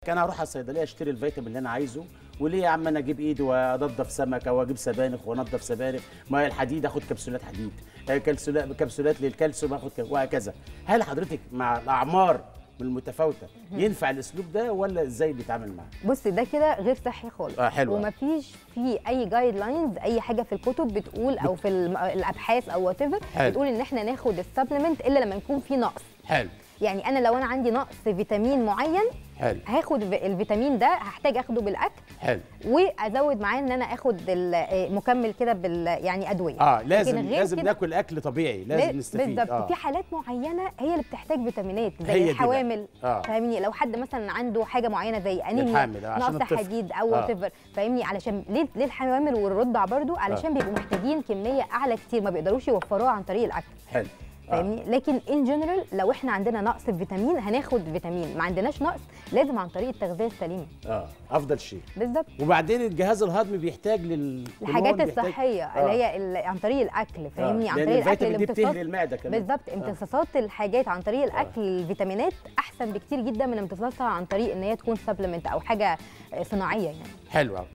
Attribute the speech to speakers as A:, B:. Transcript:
A: انا هروح على الصيدليه اشتري الفيتامين اللي انا عايزه وليه يا عم انا اجيب ايدي وانضف سمكه واجيب سبانخ وانضف سبانخ ما هي الحديد اخد كبسولات حديد آه، كبسولات كبسولات للكالسيوم اخد ك- وهكذا هل حضرتك مع الاعمار المتفاوته ينفع الاسلوب ده ولا ازاي بيتعامل معاه
B: بص ده كده غير صحي خالص
A: آه، حلو.
B: ومفيش في اي جايد لاينز اي حاجه في الكتب بتقول او في الم- الابحاث او وات
A: حلو.
B: بتقول ان احنا ناخد السبلمنت الا لما يكون في نقص
A: حلو
B: يعني انا لو انا عندي نقص فيتامين معين
A: حلو
B: هاخد ف- الفيتامين ده هحتاج اخده بالاكل
A: حلو
B: وازود معاه ان انا اخد ال- مكمل كده بال يعني ادويه
A: اه لازم
B: لكن غير
A: لازم
B: كده-
A: ناكل اكل طبيعي لازم
B: ب-
A: نستفيد
B: بالظبط
A: آه.
B: في حالات معينه هي اللي بتحتاج فيتامينات
A: هي
B: زي
A: دي بقى.
B: الحوامل
A: آه.
B: فاهمني لو حد مثلا عنده حاجه معينه زي انيميا
A: الحامل، آه، عشان
B: نقص
A: الطفل.
B: حديد او
A: آه.
B: وات فاهمني علشان ليه ليه الحوامل والرضع برضو علشان بيبقوا محتاجين كميه اعلى كتير ما بيقدروش يوفروها عن طريق الاكل
A: حلو آه.
B: فاهمني لكن ان جنرال لو احنا عندنا نقص في فيتامين هناخد فيتامين ما عندناش نقص لازم عن طريق التغذيه السليمه
A: اه افضل شيء
B: بالظبط
A: وبعدين الجهاز الهضمي بيحتاج لل
B: الحاجات
A: هرمون بيحتاج-
B: الصحيه
A: آه.
B: اللي هي ال- عن طريق الاكل فاهمني عن
A: لأن
B: طريق الاكل
A: الفيتامين دي
B: الامتصاص
A: بتهري المعده كمان
B: بالظبط امتصاصات الحاجات عن طريق الاكل الفيتامينات احسن بكتير جدا من امتصاصها عن طريق ان هي تكون سبلمنت او حاجه صناعيه يعني
A: حلو أوي.